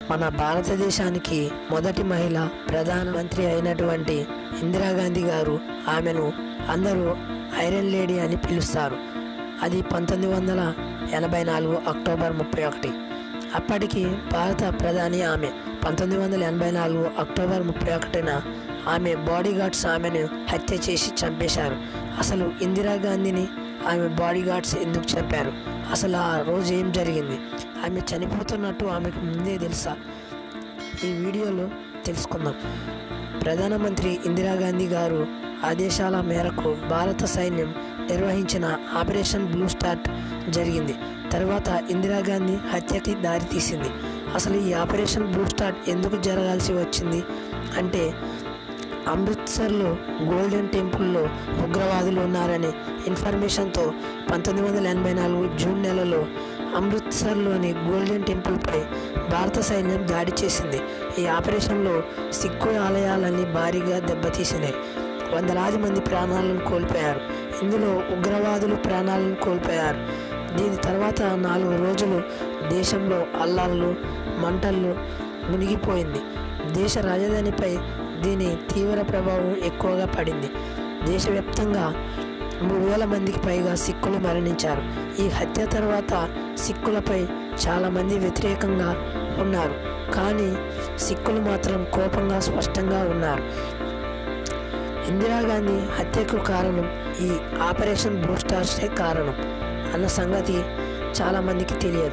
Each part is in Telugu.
మన భారతదేశానికి మొదటి మహిళ ప్రధానమంత్రి అయినటువంటి ఇందిరాగాంధీ గారు ఆమెను అందరూ ఐరన్ లేడీ అని పిలుస్తారు అది పంతొమ్మిది వందల ఎనభై నాలుగు అక్టోబర్ ముప్పై ఒకటి అప్పటికి భారత ప్రధాని ఆమె పంతొమ్మిది వందల ఎనభై నాలుగు అక్టోబర్ ముప్పై ఒకటిన ఆమె బాడీ గార్డ్స్ ఆమెను హత్య చేసి చంపేశారు అసలు ఇందిరాగాంధీని ఆమె బాడీ గార్డ్స్ ఎందుకు చంపారు అసలు ఆ రోజు ఏం జరిగింది ఆమె చనిపోతున్నట్టు ఆమెకు ముందే తెలుసా ఈ వీడియోలో తెలుసుకుందాం ప్రధానమంత్రి ఇందిరాగాంధీ గారు ఆదేశాల మేరకు భారత సైన్యం నిర్వహించిన ఆపరేషన్ బ్లూ స్టార్ట్ జరిగింది తర్వాత ఇందిరాగాంధీ హత్యకి దారితీసింది అసలు ఈ ఆపరేషన్ బ్లూ స్టార్ట్ ఎందుకు జరగాల్సి వచ్చింది అంటే అమృత్సర్లో గోల్డెన్ టెంపుల్లో ఉగ్రవాదులు ఉన్నారనే ఇన్ఫర్మేషన్తో పంతొమ్మిది వందల ఎనభై నాలుగు జూన్ నెలలో అమృత్సర్లోని గోల్డెన్ టెంపుల్పై భారత సైన్యం దాడి చేసింది ఈ ఆపరేషన్లో సిక్కు ఆలయాలన్నీ భారీగా దెబ్బతీసినాయి వందలాది మంది ప్రాణాలను కోల్పోయారు ఇందులో ఉగ్రవాదులు ప్రాణాలను కోల్పోయారు దీని తర్వాత నాలుగు రోజులు దేశంలో అల్లాళ్ళు మంటల్లో మునిగిపోయింది దేశ రాజధానిపై దీని తీవ్ర ప్రభావం ఎక్కువగా పడింది దేశవ్యాప్తంగా మూడు వేల మందికి పైగా సిక్కులు మరణించారు ఈ హత్య తర్వాత సిక్కులపై చాలామంది వ్యతిరేకంగా ఉన్నారు కానీ సిక్కులు మాత్రం కోపంగా స్పష్టంగా ఉన్నారు ఇందిరాగాంధీ హత్యకు కారణం ఈ ఆపరేషన్ బ్లూ స్టార్సే కారణం అన్న సంగతి చాలామందికి తెలియదు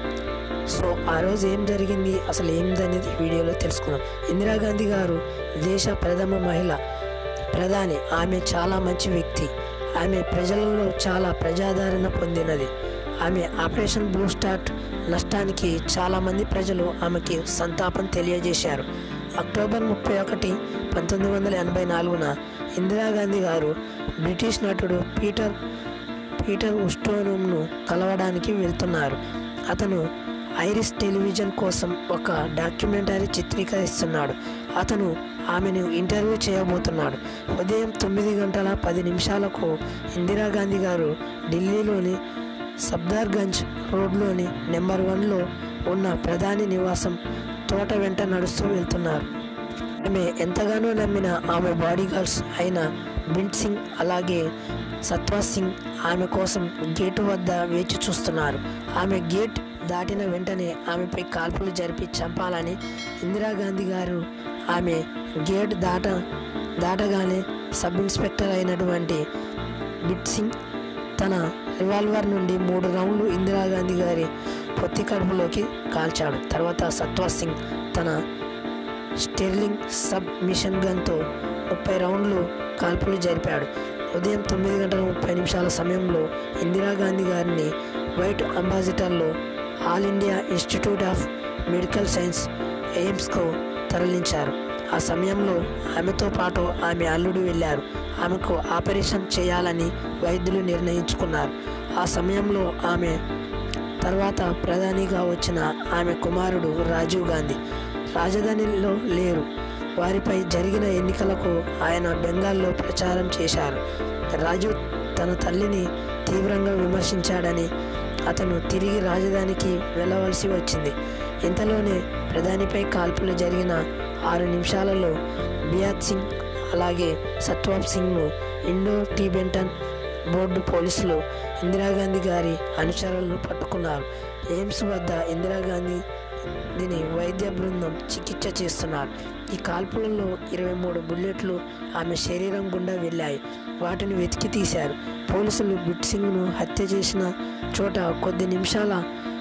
సో ఆ రోజు ఏం జరిగింది అసలు ఏందనేది వీడియోలో తెలుసుకుందాం ఇందిరాగాంధీ గారు దేశ ప్రథమ మహిళ ప్రధాని ఆమె చాలా మంచి వ్యక్తి ఆమె ప్రజలలో చాలా ప్రజాదరణ పొందినది ఆమె ఆపరేషన్ బ్లూ స్టార్ట్ నష్టానికి చాలామంది ప్రజలు ఆమెకి సంతాపం తెలియజేశారు అక్టోబర్ ముప్పై ఒకటి పంతొమ్మిది వందల ఎనభై నాలుగున ఇందిరాగాంధీ గారు బ్రిటిష్ నటుడు పీటర్ పీటర్ ఉస్టోనును కలవడానికి వెళ్తున్నారు అతను ఐరిస్ టెలివిజన్ కోసం ఒక డాక్యుమెంటరీ చిత్రీకరిస్తున్నాడు అతను ఆమెను ఇంటర్వ్యూ చేయబోతున్నాడు ఉదయం తొమ్మిది గంటల పది నిమిషాలకు ఇందిరాగాంధీ గారు ఢిల్లీలోని సబ్దార్గంజ్ రోడ్లోని నెంబర్ వన్లో ఉన్న ప్రధాని నివాసం తోట వెంట నడుస్తూ వెళ్తున్నారు ఆమె ఎంతగానో నమ్మిన ఆమె బాడీ గార్డ్స్ అయిన బింట్ సింగ్ అలాగే సత్వా సింగ్ ఆమె కోసం గేటు వద్ద వేచి చూస్తున్నారు ఆమె గేట్ దాటిన వెంటనే ఆమెపై కాల్పులు జరిపి చంపాలని ఇందిరాగాంధీ గారు ఆమె గేట్ దాట దాటగానే సబ్ ఇన్స్పెక్టర్ అయినటువంటి బిట్ సింగ్ తన రివాల్వర్ నుండి మూడు రౌండ్లు ఇందిరాగాంధీ గారి పొత్తి కడుపులోకి కాల్చాడు తర్వాత సత్వా సింగ్ తన స్టెర్లింగ్ సబ్ మిషన్ గన్తో ముప్పై రౌండ్లు కాల్పులు జరిపాడు ఉదయం తొమ్మిది గంటల ముప్పై నిమిషాల సమయంలో ఇందిరాగాంధీ గారిని white అంబాసిడర్లో all India institute of medical science ఎయిమ్స్కు తరలించారు ఆ సమయంలో ఆమెతో పాటు ఆమె అల్లుడు వెళ్ళారు ఆమెకు ఆపరేషన్ చేయాలని వైద్యులు నిర్ణయించుకున్నారు ఆ సమయంలో ఆమె తర్వాత ప్రధానిగా వచ్చిన ఆమె కుమారుడు రాజీవ్ గాంధీ రాజధానిలో లేరు వారిపై జరిగిన ఎన్నికలకు ఆయన బెంగాల్లో ప్రచారం చేశారు రాజు తన తల్లిని తీవ్రంగా విమర్శించాడని అతను తిరిగి రాజధానికి వెళ్ళవలసి వచ్చింది ఇంతలోనే ప్రధానిపై కాల్పులు జరిగిన ఆరు నిమిషాలలో బియాత్ సింగ్ అలాగే సత్వాబ్ సింగ్ను ఇండో టిబెటన్ బోర్డు పోలీసులు ఇందిరాగాంధీ గారి అనుచరులను పట్టుకున్నారు ఎయిమ్స్ వద్ద ఇందిరాగాంధీ దీని వైద్య బృందం చికిత్స చేస్తున్నారు ఈ కాల్పులలో ఇరవై మూడు బుల్లెట్లు ఆమె శరీరం గుండా వెళ్ళాయి వాటిని వెతికి తీశారు పోలీసులు బిట్ సింగ్ను హత్య చేసిన చోట కొద్ది నిమిషాల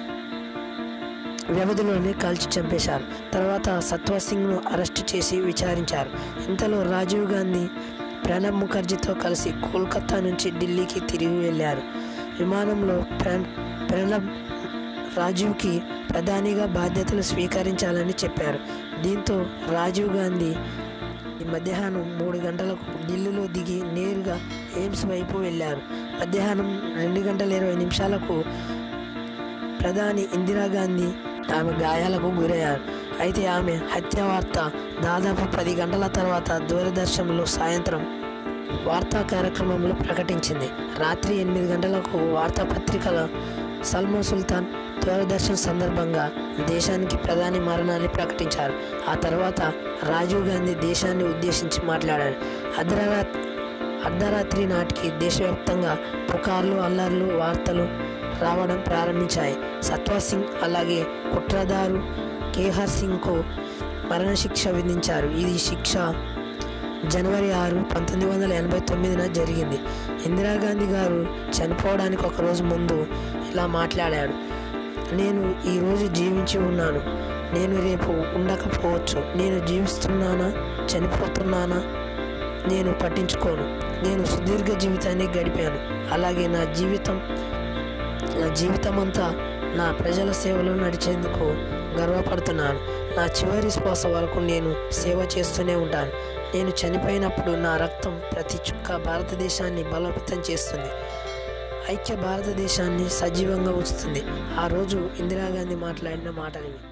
వ్యవధిలోనే కాల్చి చంపేశారు తర్వాత సత్వా సింగ్ను అరెస్టు చేసి విచారించారు ఇంతలో రాజీవ్ గాంధీ ప్రణబ్ ముఖర్జీతో కలిసి కోల్కతా నుంచి ఢిల్లీకి తిరిగి వెళ్ళారు విమానంలో ప్రణ్ ప్రణబ్ రాజీవ్కి ప్రధానిగా బాధ్యతలు స్వీకరించాలని చెప్పారు దీంతో రాజీవ్ గాంధీ ఈ మధ్యాహ్నం మూడు గంటలకు ఢిల్లీలో దిగి నేరుగా ఎయిమ్స్ వైపు వెళ్ళారు మధ్యాహ్నం రెండు గంటల ఇరవై నిమిషాలకు ప్రధాని ఇందిరాగాంధీ ఆమె గాయాలకు గురయ్యారు అయితే ఆమె హత్య వార్త దాదాపు పది గంటల తర్వాత దూరదర్శన్లో సాయంత్రం వార్తా కార్యక్రమంలో ప్రకటించింది రాత్రి ఎనిమిది గంటలకు వార్తాపత్రికల సల్మా సుల్తాన్ దూరదర్శన్ సందర్భంగా దేశానికి ప్రధాని మరణాన్ని ప్రకటించారు ఆ తర్వాత రాజీవ్ గాంధీ దేశాన్ని ఉద్దేశించి మాట్లాడారు అర్ధరాత్రి అర్ధరాత్రి నాటికి దేశవ్యాప్తంగా పుకార్లు అల్లర్లు వార్తలు రావడం ప్రారంభించాయి సత్వా సింగ్ అలాగే కుట్రదారు కేహర్ సింగ్కు మరణశిక్ష విధించారు ఇది శిక్ష జనవరి ఆరు పంతొమ్మిది వందల ఎనభై తొమ్మిదిన జరిగింది ఇందిరాగాంధీ గారు చనిపోవడానికి ఒక రోజు ముందు ఇలా మాట్లాడాడు నేను ఈరోజు జీవించి ఉన్నాను నేను రేపు ఉండకపోవచ్చు నేను జీవిస్తున్నానా చనిపోతున్నానా నేను పట్టించుకోను నేను సుదీర్ఘ జీవితాన్ని గడిపాను అలాగే నా జీవితం నా జీవితం అంతా నా ప్రజల సేవలో నడిచేందుకు గర్వపడుతున్నాను నా చివరి శ్వాస వరకు నేను సేవ చేస్తూనే ఉంటాను నేను చనిపోయినప్పుడు నా రక్తం ప్రతి చుక్క భారతదేశాన్ని బలోపేతం చేస్తుంది ఐక్య భారతదేశాన్ని సజీవంగా ఉంచుతుంది ఆ రోజు ఇందిరాగాంధీ మాట్లాడిన మాటలు ఇవి